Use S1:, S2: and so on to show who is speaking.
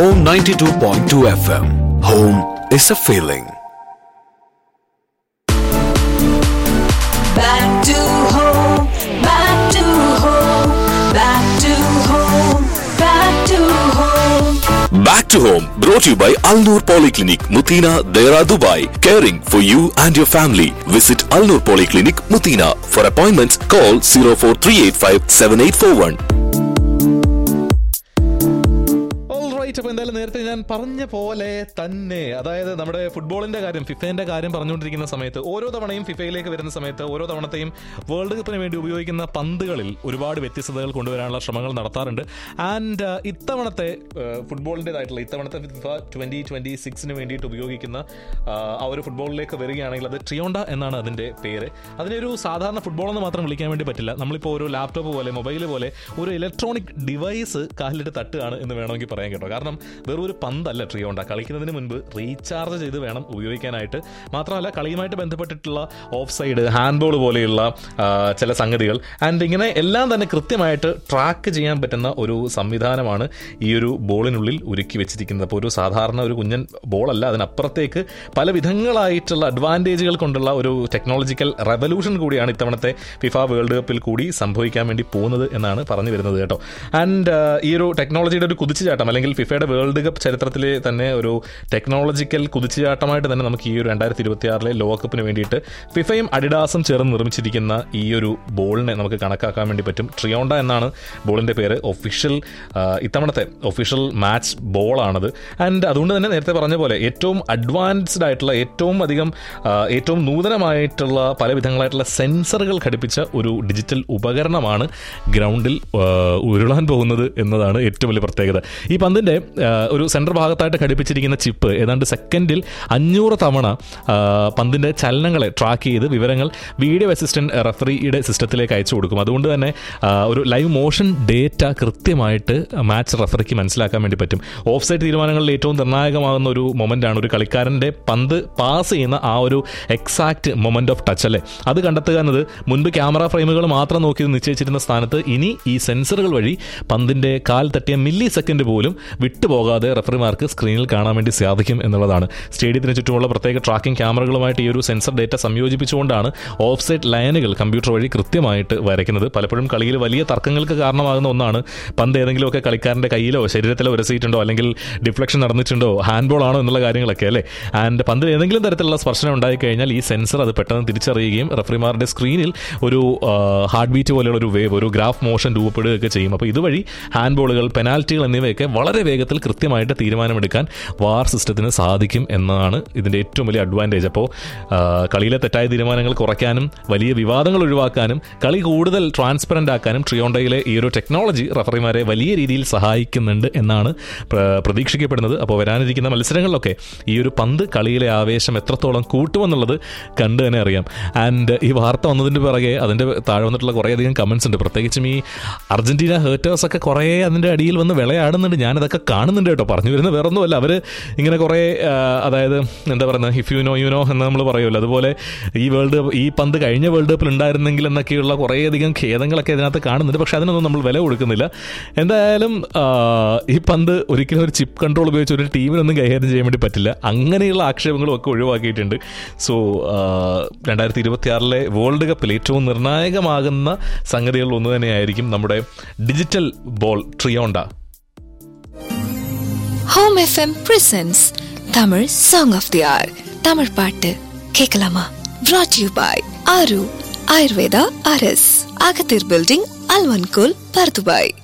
S1: Home 92.2 FM. Home is a feeling.
S2: Back to home, back to home, back to home, back to home.
S1: Back to home, brought to you by Alnur Polyclinic, Mutina, Dera, Dubai. Caring for you and your family. Visit Alnur Polyclinic, Mutina. For appointments, call 04385 7841.
S3: Alright അപ്പോൾ എന്തായാലും നേരത്തെ ഞാൻ പറഞ്ഞ പോലെ തന്നെ അതായത് നമ്മുടെ ഫുട്ബോളിന്റെ കാര്യം ഫിഫേന്റെ കാര്യം പറഞ്ഞുകൊണ്ടിരിക്കുന്ന സമയത്ത് ഓരോ തവണയും ഫിഫയിലേക്ക് വരുന്ന സമയത്ത് ഓരോ തവണത്തെയും വേൾഡ് കപ്പിന് വേണ്ടി ഉപയോഗിക്കുന്ന പന്തുകളിൽ ഒരുപാട് വ്യത്യസ്തതകൾ കൊണ്ടുവരാനുള്ള ശ്രമങ്ങൾ നടത്താറുണ്ട് ആൻഡ് ഇത്തവണത്തെ ഫുട്ബോളിൻ്റെതായിട്ടുള്ള ഇത്തവണത്തെ ഫിഫ ട്വന്റി ട്വന്റി സിക്സിന് വേണ്ടിയിട്ട് ഉപയോഗിക്കുന്ന ആ, ആ ഒരു ഫുട്ബോളിലേക്ക് വരികയാണെങ്കിൽ അത് ട്രിയോണ്ട എന്നാണ് അതിന്റെ പേര് അതിനൊരു സാധാരണ ഫുട്ബോൾ എന്ന് മാത്രം വിളിക്കാൻ വേണ്ടി പറ്റില്ല നമ്മളിപ്പോൾ ഒരു ലാപ്ടോപ്പ് പോലെ മൊബൈൽ പോലെ ഒരു ഇലക്ട്രോണിക് ഡിവൈസ് കാലിലിട്ട് തട്ടുകയാണ് എന്ന് വേണമെങ്കിൽ പറയാൻ കേട്ടോ കാരണം വെറും ഒരു പന്തല്ല ട്രിയോണ്ട കളിക്കുന്നതിന് മുൻപ് റീചാർജ് ചെയ്ത് വേണം ഉപയോഗിക്കാനായിട്ട് മാത്രമല്ല കളിയുമായിട്ട് ബന്ധപ്പെട്ടിട്ടുള്ള ഓഫ് സൈഡ് ഹാൻഡ് ബോൾ പോലെയുള്ള ആ, ചില സംഗതികൾ ആൻഡ് ഇങ്ങനെ എല്ലാം തന്നെ കൃത്യമായിട്ട് ട്രാക്ക് ചെയ്യാൻ പറ്റുന്ന ഒരു സംവിധാനമാണ് ഈ ഒരു ബോളിനുള്ളിൽ ഒരുക്കി വെച്ചിരിക്കുന്നത് അപ്പോൾ ഒരു സാധാരണ ഒരു കുഞ്ഞൻ ബോളല്ല അതിനപ്പുറത്തേക്ക് പല വിധങ്ങളായിട്ടുള്ള അഡ്വാൻറ്റേജുകൾ കൊണ്ടുള്ള ഒരു ടെക്നോളജിക്കൽ റെവല്യൂഷൻ കൂടിയാണ് ഇത്തവണത്തെ ഫിഫ വേൾഡ് കപ്പിൽ കൂടി സംഭവിക്കാൻ വേണ്ടി പോകുന്നത് എന്നാണ് പറഞ്ഞു വരുന്നത് കേട്ടോ ആൻഡ് ഈ ഒരു ടെക്നോളജിയുടെ ഒരു കുതിച്ചുചാട്ടം അല്ലെങ്കിൽ ഫിഫയുടെ വേൾഡ് കപ്പ് ചരിത്രത്തിലെ തന്നെ ഒരു ടെക്നോളജിക്കൽ കുതിച്ചുചാട്ടമായിട്ട് തന്നെ നമുക്ക് ഈ ഒരു രണ്ടായിരത്തി ഇരുപത്തി ആറിലെ ലോകകപ്പിന് വേണ്ടിയിട്ട് ഫിഫയും അഡിഡാസും ചേർന്ന് നിർമ്മിച്ചിരിക്കുന്ന ഈ ഒരു ബോളിനെ നമുക്ക് കണക്കാക്കാൻ വേണ്ടി പറ്റും ട്രിയോണ്ട എന്നാണ് ബോളിന്റെ പേര് ഒഫീഷ്യൽ ഇത്തവണത്തെ ഒഫീഷ്യൽ മാച്ച് ബോളാണത് ആൻഡ് അതുകൊണ്ട് തന്നെ നേരത്തെ പറഞ്ഞ പോലെ ഏറ്റവും അഡ്വാൻസ്ഡ് ആയിട്ടുള്ള ഏറ്റവും അധികം ആ, ഏറ്റവും നൂതനമായിട്ടുള്ള പല വിധങ്ങളായിട്ടുള്ള സെൻസറുകൾ ഘടിപ്പിച്ച ഒരു ഡിജിറ്റൽ ഉപകരണമാണ് ഗ്രൗണ്ടിൽ ആ, ഉരുളാൻ പോകുന്നത് എന്നതാണ് ഏറ്റവും വലിയ പ്രത്യേകത ഈ പന്തിന്റെ ആ, ഒരു സെൻറ്റർ ഭാഗത്തായിട്ട് ഘടിപ്പിച്ചിരിക്കുന്ന ചിപ്പ് ഏതാണ്ട് സെക്കൻഡിൽ അഞ്ഞൂറ് തവണ ആ, പന്തിന്റെ ചലനങ്ങളെ ട്രാക്ക് ചെയ്ത് വിവരങ്ങൾ വീഡിയോ അസിസ്റ്റന്റ് റഫറിയുടെ സിസ്റ്റത്തിലേക്ക് അയച്ചു കൊടുക്കും അതുകൊണ്ട് തന്നെ ആ, ഒരു ലൈവ് മോഷൻ ഡേറ്റ കൃത്യമായിട്ട് മാച്ച് റഫറിക്ക് മനസ്സിലാക്കാൻ വേണ്ടി പറ്റും ഓഫ് സൈഡ് തീരുമാനങ്ങളിൽ ഏറ്റവും നിർണായകമാകുന്ന ഒരു മൊമെന്റ് ആണ് ഒരു കളിക്കാരന്റെ പന്ത് പാസ് ചെയ്യുന്ന ആ ഒരു എക്സാക്ട് മൊമെന്റ് ഓഫ് ടച്ച് അല്ലേ അത് കണ്ടെത്തുക എന്നത് മുൻപ് ക്യാമറ ഫ്രെയിമുകൾ മാത്രം നോക്കി നിശ്ചയിച്ചിരുന്ന സ്ഥാനത്ത് ഇനി ഈ സെൻസറുകൾ വഴി പന്തിന്റെ കാൽ തട്ടിയ മില്ലി സെക്കൻഡ് പോലും വിട്ടുപോകാതെ റഫറിമാർക്ക് സ്ക്രീനിൽ കാണാൻ വേണ്ടി സാധിക്കും എന്നുള്ളതാണ് സ്റ്റേഡിയത്തിന് ചുറ്റുമുള്ള പ്രത്യേക ട്രാക്കിംഗ് ക്യാമറകളുമായിട്ട് ഈ ഒരു സെൻസർ ഡേറ്റ സംയോജിപ്പിച്ചുകൊണ്ടാണ് ഓഫ് സൈഡ് ലൈനുകൾ കമ്പ്യൂട്ടർ വഴി കൃത്യമായിട്ട് വരയ്ക്കുന്നത് പലപ്പോഴും കളിയിൽ വലിയ തർക്കങ്ങൾക്ക് കാരണമാകുന്ന ഒന്നാണ് പന്ത് ഏതെങ്കിലുമൊക്കെ കളിക്കാരന്റെ കയ്യിലോ ശരീരത്തിലോ ഉരസിയിട്ടുണ്ടോ അല്ലെങ്കിൽ ഡിഫ്ലക്ഷൻ നടന്നിട്ടുണ്ടോ ഹാൻഡ് ബോൾ ആണോ എന്നുള്ള കാര്യങ്ങളൊക്കെ അല്ലേ ആൻഡ് പന്തിൽ ഏതെങ്കിലും തരത്തിലുള്ള സ്പർശനം ഉണ്ടായി കഴിഞ്ഞാൽ ഈ സെൻസർ അത് പെട്ടെന്ന് തിരിച്ചറിയുകയും റഫറിമാരുടെ സ്ക്രീനിൽ ഒരു ഹാർട്ട് ബീറ്റ് പോലെയുള്ള ഒരു വേവ് ഒരു ഗ്രാഫ് മോഷൻ രൂപപ്പെടുകയൊക്കെ ചെയ്യും അപ്പോൾ ഇതുവഴി ഹാൻഡ് ബോളുകൾ പെനാൽറ്റികൾ എന്നിവയൊക്കെ വളരെ വേഗത്തിൽ കൃത്യമായിട്ട് തീരുമാനമെടുക്കാൻ വാർ സിസ്റ്റത്തിന് സാധിക്കും എന്നതാണ് ഇതിൻ്റെ ഏറ്റവും വലിയ അഡ്വാൻറ്റേജ് അപ്പോൾ കളിയിലെ തെറ്റായ തീരുമാനങ്ങൾ കുറയ്ക്കാനും വലിയ വിവാദങ്ങൾ ഒഴിവാക്കാനും കളി കൂടുതൽ ട്രാൻസ്പെറൻ്റ് ആക്കാനും ട്രിയോണ്ടയിലെ ഈ ഒരു ടെക്നോളജി റഫറിമാരെ വലിയ രീതിയിൽ സഹായിക്കുന്നുണ്ട് എന്നാണ് പ്ര- പ്രതീക്ഷിക്കപ്പെടുന്നത് അപ്പോൾ വരാനിരിക്കുന്ന മത്സരങ്ങളിലൊക്കെ ഈ ഒരു പന്ത് കളിയിലെ ആവേശം എത്രത്തോളം കൂട്ടുമെന്നുള്ളത് കണ്ടു തന്നെ അറിയാം ആൻഡ് ഈ വാർത്ത വന്നതിൻ്റെ പിറകെ അതിൻ്റെ താഴെ വന്നിട്ടുള്ള കുറേയധികം കമൻസ് ഉണ്ട് പ്രത്യേകിച്ചും ഈ അർജന്റീന ഹേറ്റേഴ്സ് ഒക്കെ കുറേ അതിൻ്റെ അടിയിൽ വന്ന് വിളയാടുന്നുണ്ട് ഞാനിതൊക്കെ കാണുന്നുണ്ട് കേട്ടോ പറഞ്ഞു വരുന്നത് വേറെ ഒന്നുമല്ല അവർ ഇങ്ങനെ കുറേ ആ, അതായത് എന്താ പറയുന്നത് if you know you know എന്ന് നമ്മൾ പറയുമല്ലോ അതുപോലെ ഈ വേൾഡ് കപ്പ് ഈ പന്ത് കഴിഞ്ഞ വേൾഡ് കപ്പിൽ ഉണ്ടായിരുന്നെങ്കിൽ എന്നൊക്കെയുള്ള കുറേയധികം ഖേദങ്ങളൊക്കെ ഇതിനകത്ത് കാണുന്നുണ്ട് പക്ഷെ അതിനൊന്നും നമ്മൾ വില കൊടുക്കുന്നില്ല എന്തായാലും ആ, ഈ പന്ത് ഒരിക്കലും ഒരു ചിപ്പ് കൺട്രോൾ ഉപയോഗിച്ച് ഒരു ടീമിനൊന്നും കൈകാര്യം ചെയ്യാൻ വേണ്ടി പറ്റില്ല അങ്ങനെയുള്ള ആക്ഷേപങ്ങളും ഒക്കെ ഒഴിവാക്കിയിട്ടുണ്ട് സോ രണ്ടായിരത്തി ഇരുപത്തി ആറിലെ വേൾഡ് കപ്പിൽ ഏറ്റവും നിർണായകമാകുന്ന സംഗതികളിൽ ഒന്ന് തന്നെയായിരിക്കും നമ്മുടെ digital ball trionda
S4: home FM presents Tamil song of the hour Tamil பாட்டு கேட்கலாமா brought you by Aaru Ayurveda அரஸ் அகத்தீர் பில்டிங் அல்வன்கோல் பர்துபாய்